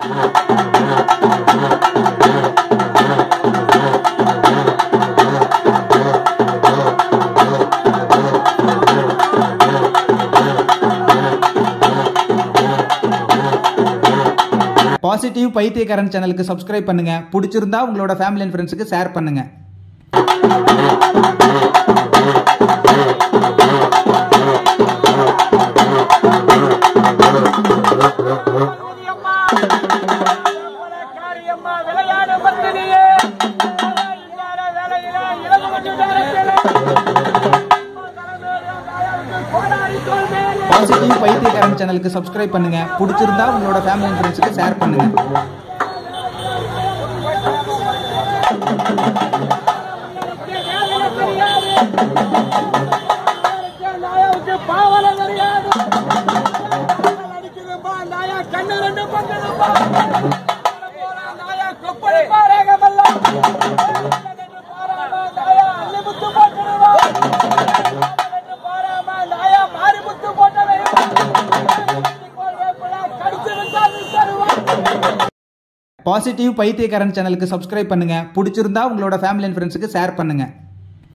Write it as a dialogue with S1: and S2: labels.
S1: positive பைத்தியக்காரன் சேனலுக்கு subscribe பண்ணுங்க பிடிச்சிருந்தா உங்களோட ஃபேமிலி அண்ட் ஃப்ரெண்ட்ஸுக்கு ஷேர் பண்ணுங்க
S2: காரியம்மா விளையாட பத்தினியே இல்லாத வேலையில இலகு கொஞ்சம் நேரத்திலே போராடி கொள்வேன்
S1: பாசிட்டிவ் பைத்தியக்காரன் சேனலுக்கு சப்ஸ்கிரைப் பண்ணுங்க பிடிச்சிருந்தா உங்களோட ஃபேமிலி அண்ட் ஃப்ரெண்ட்ஸுக்கு ஷேர் பண்ணுங்க
S2: நாயாவுக்கு பாவல தெரியாது அடிக்குதுப்பா நாயா கண்ணு ரெண்டு பங்குதுப்பா நாயா கொப்பளி பாரேகமல்ல நாயா அள்ளி முத்து போட்டுடுவா பாராம நாயா மாறி முத்து போட்டதையும் கடிச்சு விட்டா விட்டுருவா
S1: பாசிட்டிவ் பைத்தியக்காரன் சேனலுக்கு சப்ஸ்கிரைப் பண்ணுங்க பிடிச்சிருந்தா உங்களோட ஃபேமிலி அண்ட் ஃப்ரெண்ட்ஸுக்கு ஷேர் பண்ணுங்க